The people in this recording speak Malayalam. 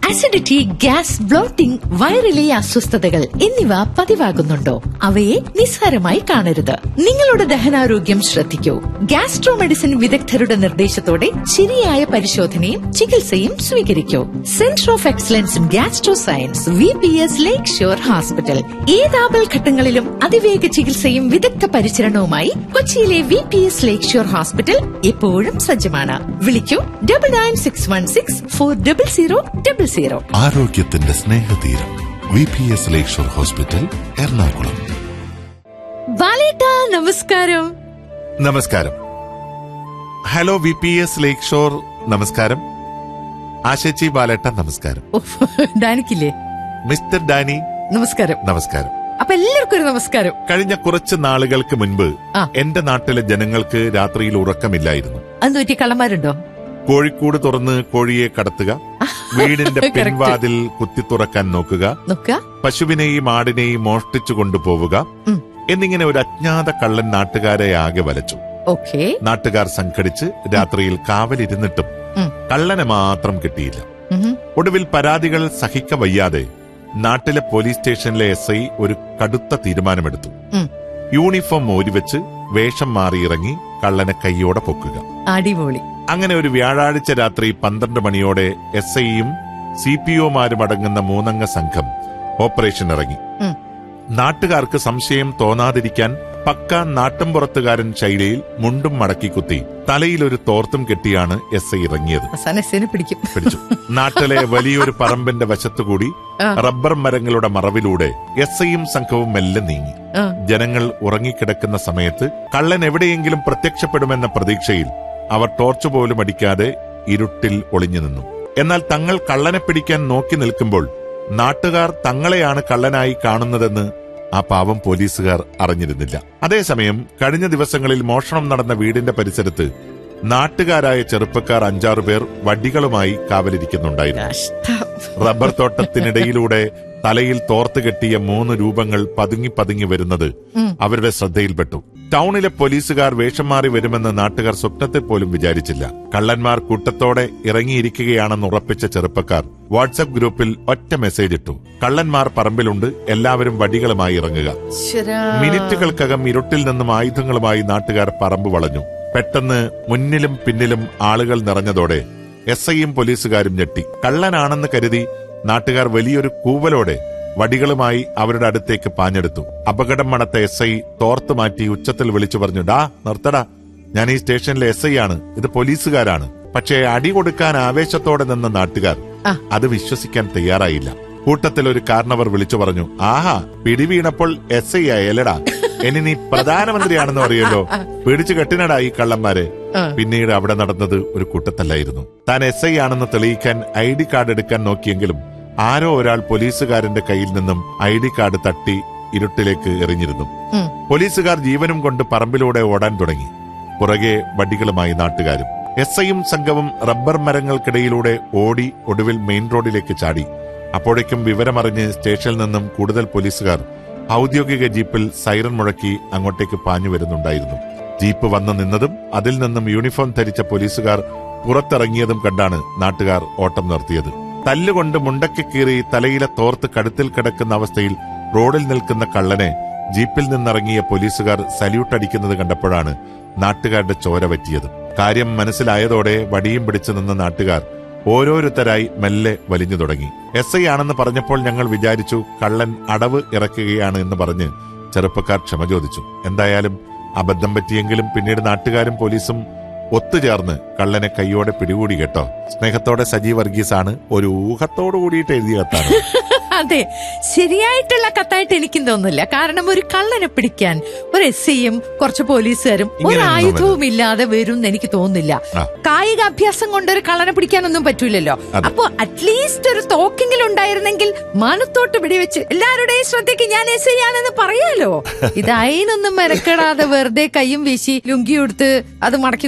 അസിഡിറ്റി ഗ്യാസ് ബ്ലോട്ടിംഗ് വയറിലെ അസ്വസ്ഥതകൾ എന്നിവ പതിവാകുന്നുണ്ടോ അവയെ നിസ്സാരമായി കാണരുത് നിങ്ങളുടെ ദഹനാരോഗ്യം ശ്രദ്ധിക്കൂ ഗ്യാസ്ട്രോ മെഡിസിൻ വിദഗ്ധരുടെ നിർദ്ദേശത്തോടെ ശരിയായ പരിശോധനയും ചികിത്സയും സ്വീകരിക്കൂ centre of excellence in gastro science V P S lake shore hospital ഏതാപൽ ഘട്ടങ്ങളിലും അതിവേഗ ചികിത്സയും വിദഗ്ധ പരിചരണവുമായി കൊച്ചിയിലെ V P S lake shore hospital എപ്പോഴും സജ്ജമാണ് വിളിക്കൂ double nine six one six four double zero double zero ആരോഗ്യത്തിന്റെ സ്നേഹതീരം V P S lakeshore hospital Ernakulam ബാലേട്ട നമസ്കാരം നമസ്കാരം hello V P S lake shore നമസ്കാരം ആശേച്ചി ബാലേട്ട നമസ്കാരം ഉഫ്, ഡാനിക്കില്ലേ മിസ്റ്റർ ഡാനി നമസ്കാരം നമസ്കാരം അപ്പൊ എല്ലാവർക്കും ഒരു നമസ്കാരം കഴിഞ്ഞ കുറച്ച് നാളുകൾക്ക് മുൻപ് ആ. എന്റെ നാട്ടിലെ ജനങ്ങൾക്ക് രാത്രിയിൽ ഉറക്കമില്ലായിരുന്നു അന്ന് പറ്റിയ കള്ളന്മാരുണ്ടോ കോഴിക്കൂട് തുറന്ന് കോഴിയെ കടത്തുക വീടിന്റെ Correct. പിൻവാതിൽ കുത്തി തുറക്കാൻ നോക്കുക നോക്ക പശുവിനെയും ആടിനെയും മോഷ്ടിച്ചു കൊണ്ടുപോവുക ഉം. എന്നിങ്ങനെ ഒരു അജ്ഞാത കള്ളൻ നാട്ടുകാരെ ആകെ വലച്ചു ഓക്കെ നാട്ടുകാർ സംഘടിച്ച് രാത്രിയിൽ കാവലിരുന്നിട്ടും ഉം. കള്ളനെ മാത്രം കിട്ടിയില്ല ഒടുവിൽ പരാതികൾ സഹിക്ക വയ്യാതെ നാട്ടിലെ പോലീസ് സ്റ്റേഷനിലെ എസ് ഐ ഒരു കടുത്ത തീരുമാനമെടുത്തു ഉം. യൂണിഫോം ഊരിവെച്ച് വേഷം മാറിയിറങ്ങി കള്ളനെ കൈയോടെ പൊക്കുക അടിപൊളി അങ്ങനെ ഒരു വ്യാഴാഴ്ച രാത്രി പന്ത്രണ്ട് മണിയോടെ എസ് ഐയും സി പി ഒമാരും അടങ്ങുന്ന മൂന്നംഗ സംഘം ഓപ്പറേഷൻ ഇറങ്ങി ഉം. നാട്ടുകാർക്ക് സംശയം തോന്നാതിരിക്കാൻ പക്ക നാട്ടുംപുറത്തുകാരൻ ശൈലിയിൽ മുണ്ടും മടക്കി കുത്തി തലയിൽ ഒരു തോർത്തും കെട്ടിയാണ് എസ് ഐ ഇറങ്ങിയത് അവസാനം എസ്സിനെ പിടിക്കും പിടിച്ചു നാട്ടിലെ വലിയൊരു പറമ്പിന്റെ വശത്തുകൂടി ആ. റബ്ബർ മരങ്ങളുടെ മറവിലൂടെ എസ് ഐയും സംഘവും മെല്ലെ നീങ്ങി ആ, ജനങ്ങൾ ഉറങ്ങിക്കിടക്കുന്ന സമയത്ത് കള്ളൻ എവിടെയെങ്കിലും പ്രത്യക്ഷപ്പെടുമെന്ന പ്രതീക്ഷയിൽ അവർ ടോർച്ച് പോലും അടിക്കാതെ ഇരുട്ടിൽ ഒളിഞ്ഞു നിന്നു എന്നാൽ തങ്ങൾ കള്ളനെ പിടിക്കാൻ നോക്കി നിൽക്കുമ്പോൾ നാട്ടുകാർ തങ്ങളെയാണ് കള്ളനായി കാണുന്നതെന്ന് ആ പാവം പോലീസുകാർ അറിഞ്ഞിരുന്നില്ല അതേസമയം കഴിഞ്ഞ ദിവസങ്ങളിൽ മോഷണം നടന്ന വീടിന്റെ പരിസരത്ത് നാട്ടുകാരായ ചെറുപ്പക്കാർ അഞ്ചാറു പേർ വടികളുമായി കാവലിരിക്കുന്നുണ്ടായിരുന്നു കഷ്ടം. റബ്ബർ തോട്ടത്തിനിടയിലൂടെ തലയിൽ തോർത്ത് കെട്ടിയ മൂന്ന് രൂപങ്ങൾ പതുങ്ങി പതുങ്ങി വരുന്നത് ഉം. അവരുടെ ശ്രദ്ധയിൽപ്പെട്ടു ടൗണിലെ പോലീസുകാർ വേഷം മാറി വരുമെന്ന് നാട്ടുകാർ സ്വപ്നത്തിൽ പോലും വിചാരിച്ചില്ല കള്ളന്മാർ കൂട്ടത്തോടെ ഇറങ്ങിയിരിക്കുകയാണെന്ന് ഉറപ്പിച്ച ചെറുപ്പക്കാർ വാട്സപ്പ് ഗ്രൂപ്പിൽ ഒറ്റ മെസ്സേജ് ഇട്ടു കള്ളന്മാർ പറമ്പിലുണ്ട് എല്ലാവരും വടികളുമായി ഇറങ്ങുക ശ്ശരാ. മിനിറ്റുകൾക്കകം ഇരുട്ടിൽ നിന്നും ആയുധങ്ങളുമായി നാട്ടുകാർ പറമ്പ് വളഞ്ഞു പെട്ടെന്ന് മുന്നിലും പിന്നിലും ആളുകൾ നിറഞ്ഞതോടെ എസ് ഐയും പോലീസുകാരും ഞെട്ടി കള്ളനാണെന്ന് കരുതി നാട്ടുകാർ വലിയൊരു കൂവലോടെ വടികളുമായി അവരുടെ അടുത്തേക്ക് പാഞ്ഞെടുത്തു അപകടം മണത്ത എസ് ഐ തോർത്ത് മാറ്റി ഉച്ചത്തിൽ വിളിച്ചു പറഞ്ഞു ഡാ നിർത്തടാ ഞാൻ ഈ സ്റ്റേഷനിലെ എസ് ഐ ആണ് ഇത് പോലീസുകാരാണ് പക്ഷേ അടി കൊടുക്കാൻ ആവേശത്തോടെ നിന്ന നാട്ടുകാർ ആ. അത് വിശ്വസിക്കാൻ തയ്യാറായില്ല കൂട്ടത്തിൽ ഒരു കാരണവർ വിളിച്ചു പറഞ്ഞു ആഹാ പിടിവീണപ്പോൾ എസ് ഐ ആയല്ലടാ ഇനി നീ പ്രധാനമന്ത്രിയാണെന്ന് അറിയല്ലോ പിടിച്ചു കെട്ടിനടാ ഈ കള്ളന്മാരെ ആ. പിന്നീട് അവിടെ നടന്നത് ഒരു കൂട്ടത്തല്ലായിരുന്നു താൻ എസ് ഐ ആണെന്ന് തെളിയിക്കാൻ ഐ ഡി കാർഡ് എടുക്കാൻ നോക്കിയെങ്കിലും ആരോ ഒരാൾ പോലീസുകാരന്റെ കയ്യിൽ നിന്നും ഐ ഡി കാർഡ് തട്ടി ഇരുട്ടിലേക്ക് എറിഞ്ഞിരുന്നു ഉം. പോലീസുകാർ ജീവനും കൊണ്ട് പറമ്പിലൂടെ ഓടാൻ തുടങ്ങി പുറകെ വടികളുമായി നാട്ടുകാരും എസ് ഐയും സംഘവും റബ്ബർ മരങ്ങൾക്കിടയിലൂടെ ഓടി ഒടുവിൽ മെയിൻ റോഡിലേക്ക് ചാടി അപ്പോഴേക്കും വിവരമറിഞ്ഞ് സ്റ്റേഷനിൽ നിന്നും കൂടുതൽ പോലീസുകാർ ഔദ്യോഗിക ജീപ്പിൽ സൈറൻ മുഴക്കി അങ്ങോട്ടേക്ക് പാഞ്ഞു വരുന്നുണ്ടായിരുന്നു ജീപ്പ് വന്നു നിന്നതും അതിൽ നിന്നും യൂണിഫോം ധരിച്ച പോലീസുകാർ പുറത്തിറങ്ങിയതും കണ്ടാണ് നാട്ടുകാർ ഓട്ടം നിർത്തിയത് തല്ലുകൊണ്ട് മുണ്ടയ്ക്ക് കീറി തലയിലെ തോർത്ത് കഴുത്തിൽ കിടക്കുന്ന അവസ്ഥയിൽ റോഡിൽ നിൽക്കുന്ന കള്ളനെ ജീപ്പിൽ നിന്നിറങ്ങിയ പോലീസുകാർ സല്യൂട്ട് അടിക്കുന്നത് കണ്ടപ്പോഴാണ് നാട്ടുകാരുടെ ചോര പറ്റിയത് കാര്യം മനസ്സിലായതോടെ വടിയും പിടിച്ചു നിന്ന നാട്ടുകാർ ഓരോരുത്തരായി മെല്ലെ വലിഞ്ഞു തുടങ്ങി എസ് ഐ ആണെന്ന് പറഞ്ഞപ്പോൾ ഞങ്ങൾ വിചാരിച്ചു കള്ളൻ അടവ് ഇറക്കുകയാണ് എന്ന് പറഞ്ഞ് ചെറുപ്പക്കാർ ക്ഷമ ചോദിച്ചു എന്തായാലും അബദ്ധം പറ്റിയെങ്കിലും പിന്നീട് നാട്ടുകാരും പോലീസും ഒത്തുചേർന്ന് കള്ളനെ കൈയോടെ പിടികൂടി കേട്ടോ സ്നേഹത്തോടെ സജീവ് വർഗീസ് ആണ് ഒരു ഊഹത്തോടു കൂടിയിട്ട് എഴുതിയ കത്താണ് അതെ ശരിയായിട്ടുള്ള കത്തായിട്ട് എനിക്കും തോന്നുന്നില്ല കാരണം ഒരു കള്ളനെ പിടിക്കാൻ ഒരു എസ് ഐയും കുറച്ച് പോലീസുകാരും ഒരു ഇങ്ങനെയൊന്നും ആയുധവും ഇല്ലാതെ വരും എന്ന് എനിക്ക് തോന്നുന്നില്ല ആ. കായിക അഭ്യാസം കൊണ്ട് ഒരു കള്ളനെ പിടിക്കാനൊന്നും പറ്റൂലല്ലോ അതെ. അപ്പൊ അറ്റ്ലീസ്റ്റ് ഒരു തോക്കെങ്കിലും ഉണ്ടായിരുന്നെങ്കിൽ മാനത്തോട്ട് വെടിവെച്ച് എല്ലാവരുടെയും ശ്രദ്ധയ്ക്ക് ഞാൻ എസ് ഐ ആണെന്ന് പറയാലോ ഇത് അതിനൊന്നും മെനക്കെടാതെ വെറുതെ കയ്യും വീശി ലുങ്കി കൊടുത്ത് അത് മടക്കി